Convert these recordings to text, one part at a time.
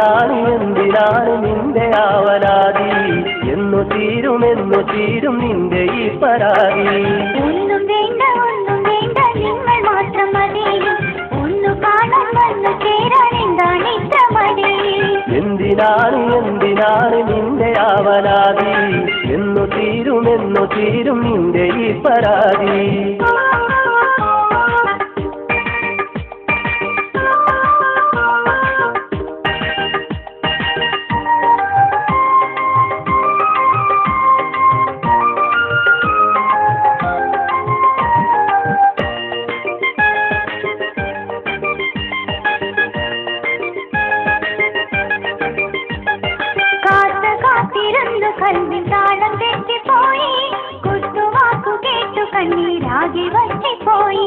എന്തിനാണ് എന്തിനാണ് നിന്റെ ആവലാതി എന്നു തീരുമെന്നു തീരും നിന്റെ ഈ പരാതി ഒന്നും വേണ്ട ഒന്നും വേണ്ട നിങ്ങൾ മാത്രം മതി ഒന്നു കാണാൻ വന്നു ചേരാൻ എന്താണ് ഇത്ര മടി എന്തിനാണ് എന്തിനാണ് നിന്റെ ആവലാതി എന്നു തീരുമെന്നു തീരും നിന്റെ ഈ പരാതി കാത്ത് കാത്തിരുന്നു കൽവിൻ താളം തെറ്റിപ്പോയി കുത്തുവാക്കു കേട്ടു കണ്ണീരാകെ വറ്റിപ്പോയി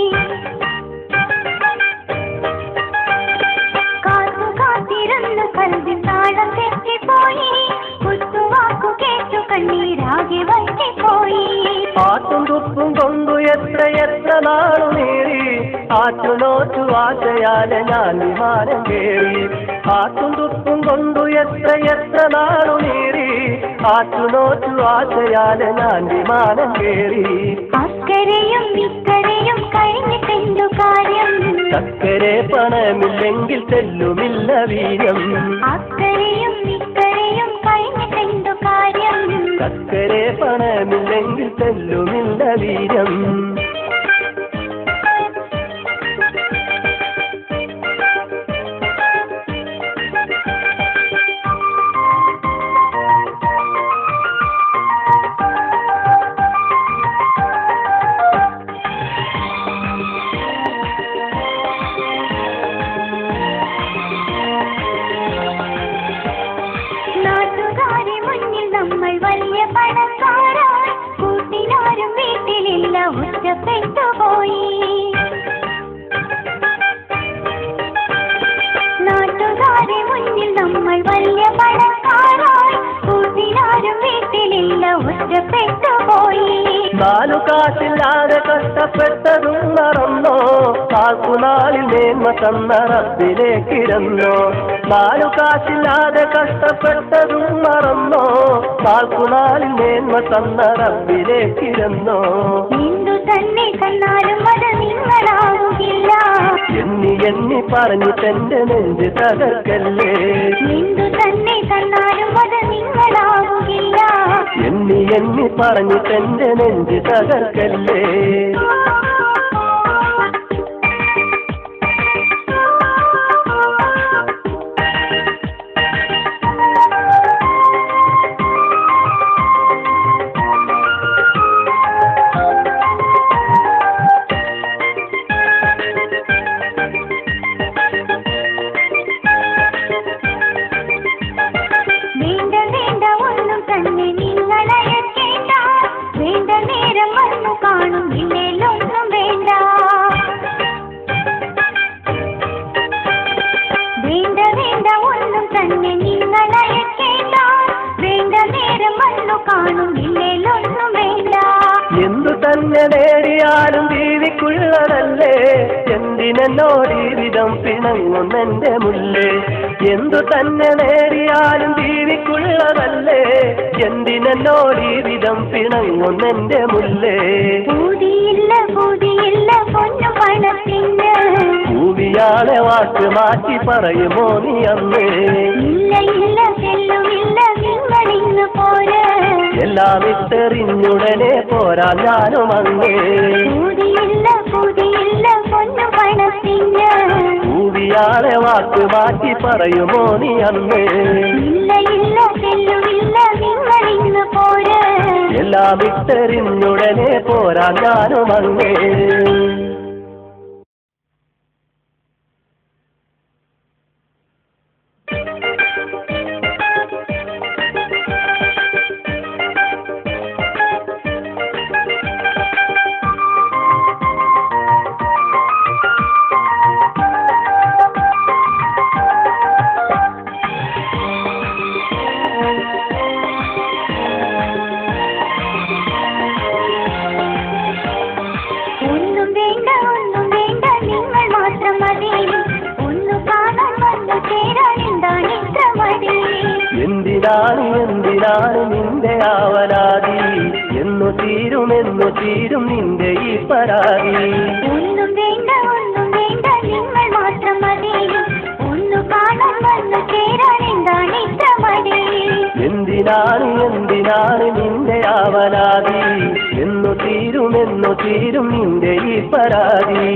കാത്തു കാത്തിരുന്നു കൽവിൻ താളം തെറ്റിപ്പോയി കുത്തുവാക്കു കേട്ടു കണ്ണീരാകെ വറ്റിപ്പോയി ആട്ടും തുപ്പും കൊണ്ടു എത്ര എത്ര നാളു നേടി ആറ്റുനോറ്റു ആശയാലെ ഞാൻ വിമാനം കേറി ആട്ടും തുപ്പും കൊണ്ടു എത്ര എത്ര നാളു നേടി ആറ്റുനോറ്റു ആശയാലെ ഞാൻ വിമാനം കേറി അക്കരെയും ഇക്കരെയും കഴിഞ്ഞിട്ടെന്തു കാര്യം ചക്കരെ പണമില്ലെങ്കിൽ ചെല്ലുമില്ല വീരം അക്കരെയും ഇക്കരെയും കഴിഞ്ഞിട്ടെന്തു കാര്യം ചക്കരെ പണമില്ലെങ്കിൽ ചെല്ലുമില്ല വീരം നാട്ടുകാരെ മുന്നിൽ നമ്മൾ വലിയ പണക്കാരായി കൂട്ടിനാരും വീട്ടിലില്ല ഒറ്റപ്പെട്ടുപോയി നാട്ടുകാരെ മുന്നിൽ നമ്മൾ വലിയ പണക്കാരായി കൂട്ടിനാരും വീട്ടിലില്ല ഒറ്റപ്പെട്ടുപോയി നാലു കാശില്ലാതെ കഷ്ടപ്പെട്ടതും മറന്നോ കാക്കുനാളിൽ മേന്മ തന്ന റബ്ബിലേക്കിരുന്നോ നാലു കാശില്ലാതെ കഷ്ടപ്പെട്ടതും മറന്നോ കാക്കുനാളിൽ മേന്മ തന്ന റബ്ബിലേക്കിരുന്നോ എന്തു തന്നെ തന്നാലും അത് നിങ്ങളാവുകില്ല എണ്ണി എണ്ണി പറഞ്ഞിട്ടെന്റെ നെഞ്ച് തകർക്കല്ലേ എന്തു തന്നെ തന്നാലും അത് നിങ്ങളാവുകില്ല എണ്ണി എണ്ണി പറഞ്ഞിട്ടെന്റെ നെഞ്ച് തകർക്കല്ലേ വേണ്ട വേണ്ട ഒന്നും തന്നെ നിങ്ങളയക്കേണ്ട വേണ്ട നേരം വന്നു കാണും ഇല്ലേലൊന്നും വേണ്ട വേണ്ട വേണ്ട ഒന്നും തന്നെ നിങ്ങളയക്കേണ്ട വേണ്ട നേരം വന്നു കാണും ഇല്ലേലൊന്നും വേണ്ട എന്തു തന്നെ നേടിയാലും ജീവിക്കുള്ളതല്ലേ എന്തിനോട് ഈ വിധം പിണങ്ങുന്നെന്റെ മുല്ലേ എന്തു തന്നെ നേടിയാലും ജീവിക്കുള്ളതല്ലേ എന്തിനോട് ഈ വിധം പിണങ്ങുന്നെന്റെ മുല്ലേ പൂതിയില്ല പൂതിയില്ല പൊന്നു പണത്തിന് ഭൂവിയാളെ വാക്ക് മാറ്റി പറയുമോ നീ അന്ന് ഇല്ല ഇല്ല ചെല്ലുമില്ല നിങ്ങളിന്ന് പോര് എല്ലാം ഇട്ടെറിഞ്ഞുടനെ പോരാ ഞാനും അങ്ങേ പൂതിയില്ല പൂതിയില്ല പൊന്നു പണത്തിന് ഭൂവിയാളെ വാക്ക് മാറ്റി പറയുമോ നീ അന്ന് ഇല്ല ഇല്ല ചെല്ലുമില്ല നിങ്ങളിന്ന് പോര് എല്ലാം ഇട്ടെറിഞ്ഞുടനെ പോരാ ഞാനും അങ്ങേ ഒന്നും എന്തിനാണ് എന്തിനാണ് നിന്റെ ആവലാതി എന്നു തീരുമെന്നു തീരും നിന്റെ ഈ പരാതി ഒന്നും വേണ്ട ഒന്നും വേണ്ട നിങ്ങൾ മാത്രം മതി ഒന്നു കാണാൻ വന്നു ചേരാൻ എന്താണ് ഇത്ര മടി എന്തിനാണ് എന്തിനാണ് നിന്റെ ആവലാതി എന്നു തീരുമെന്നു തീരും നിന്റെ ഈ പരാതി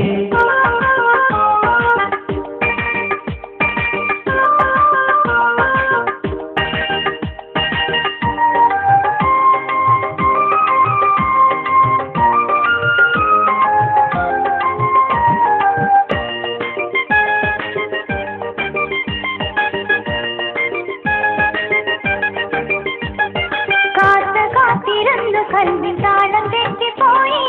കാത്ത് കാത്തിരുന്നു കൽവിൻ താളം തെറ്റിപ്പോയി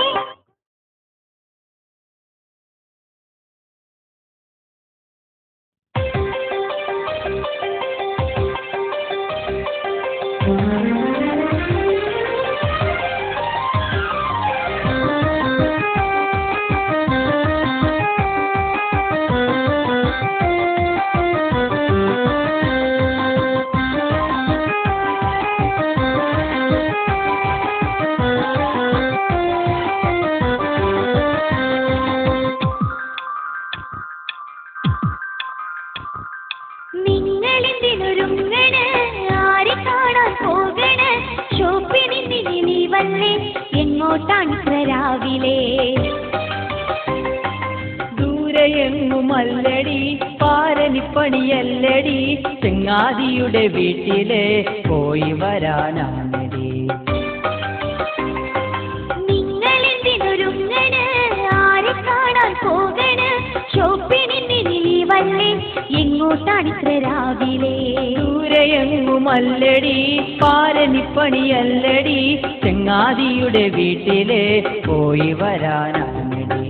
നിങ്ങളെന്തിനൊരുങ്ങണ് ആരെ കാണാൻ പോകണ് ഷോപ്പിനിന്നി നീ വന്നേ എങ്ങോട്ടാണ് ഇത്ര രാവിലെ ദൂരെയെങ്ങുമല്ലടി പാരനിപ്പണിയല്ലടി ചെങ്ങാതിയുടെ വീട്ടിലെ പോയി വരാനാണടി നിങ്ങളെന്തിനൊരുങ്ങണ് ആരെ കാണാൻ പോകണ് ഷോപ്പിനിന്നി നീ വന്നേ എങ്ങോട്ടാണ് ഇത്ര രാവിലെ ദൂരെയെങ്ങുമല്ലടി പാരനിപ്പണിയല്ലടി ചെങ്ങാതിയുടെ വീട്ടിലെ പോയി വരാനാണടി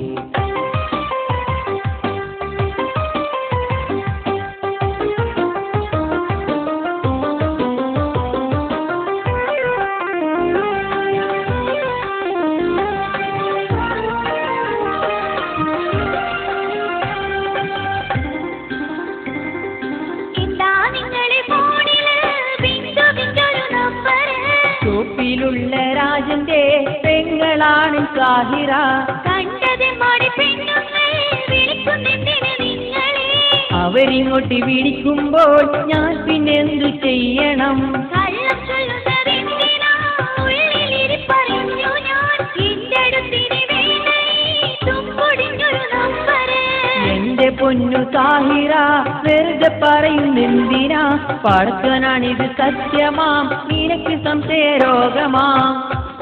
എന്താ നിങ്ങളെ ഫോണില് ബിന്ദു ബിന്ദൊരു നമ്പർ ഷോപ്പിലുള്ള രാജന്റെ പെങ്ങളാണ് സാഹിറ കണ്ടത് മടി പെണ്ണുങ്ങൾ വിളിക്കുന്നെന്തിന് നിങ്ങളെ അവരിങ്ങോട്ട് വിളിക്കുമ്പോൾ ഞാൻ പിന്നെന്തു ചെയ്യണം കള്ളം ചൊല്ലുന്നതെന്തിനാ ഉള്ളിലിരിപ്പറിഞ്ഞു ഞാൻ എന്റെ അടുത്തിനി വേണേ തുമ്പൊടിഞ്ഞൊരു നമ്പർ എന്റെ പൊന്നു സാഹിറ വെറുതെ പറയുന്നെന്തിനാ പഠിച്ചനാണിത് സത്യമാം നിനക്ക് സംശയരോഗമാം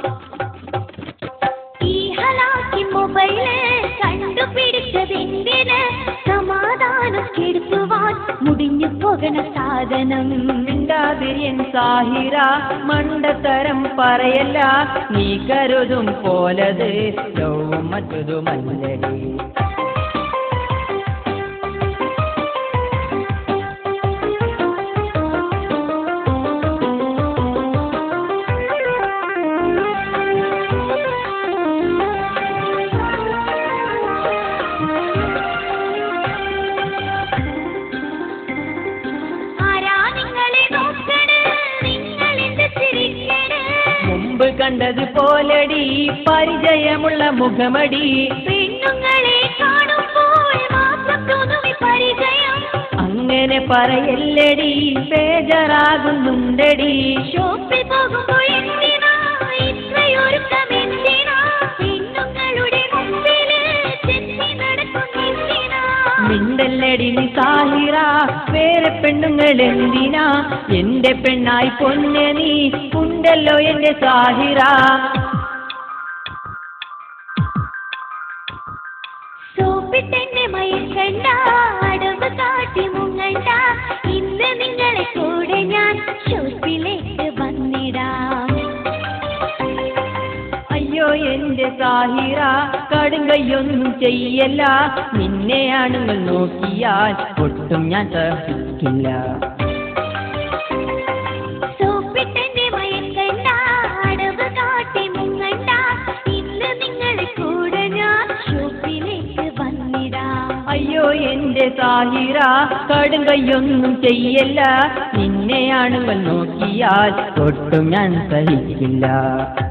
ഈ ഹലാക്കി മൊബൈല് കണ്ടുപിടിച്ചതെന്തിന് സമാധാനം കെടുത്തുവാൻ മുടിഞ്ഞു പോകണ സാധനം മിണ്ടാതിരിയൻ സാഹിറ മണ്ടത്തരം പറയല്ല നീ കരുതും പോലത് ലവും മറ്റതുമല്ലടി ആരാ നിങ്ങളെ നോക്കണ് നിങ്ങളെന്ത് ചിരിക്കണ് മുമ്പ് കണ്ടത് പോലടി പരിചയമുള്ള മുഖമടി പെണ്ണുങ്ങളെ കാണുമ്പോൾ മാത്രം തോന്നുമി പരിചയം അങ്ങനെ പറയല്ലടി ബേജാറാകുന്നുണ്ടടി ഷോപ്പിൽ പോകുമ്പോൾ എന്തിനാ ഇത്രയൊരുക്കം എന്തിനാ പെണ്ണുങ്ങളുടെ മുമ്പില് ചെത്തി നടക്കുന്നെന്തിനാ മിണ്ടല്ലടി നീ സാഹിറ വേറെ പെണ്ണുങ്ങൾ എന്തിനാ എന്റെ പെണ്ണായി പൊന്നെ നീ ഉണ്ടല്ലോ എന്റെ സാഹിറ സോപ്പിട്ടെന്നെ മയക്കണ്ട അടവ് കാട്ടി മുങ്ങണ്ട ഇന്ന് നിങ്ങളെ കൂടെ ഞാൻ ഷോപ്പിലേക്ക് വന്നിടാം അയ്യോ എന്റെ സാഹിറ കടുങ്കയൊന്നും ചെയ്യല്ല നിന്നെയാണുങ്ങൾ നോക്കിയാൽ ഒട്ടും ഞാൻ സഹിക്കില്ല സോപ്പിട്ടെന്നെ മയക്കണ്ട അടവ് കാട്ടി മുങ്ങണ്ട ഇന്ന് നിങ്ങളെ കൂടെ ഞാൻ ഷോപ്പിലേക്ക് വന്നിടാം അയ്യോ എന്റെ സാഹിറ കടുങ്കയൊന്നും ചെയ്യല്ല നിന്നെ ആണുങ്ങൾ നോക്കിയാൽ ഒട്ടും ഞാൻ സഹിക്കില്ല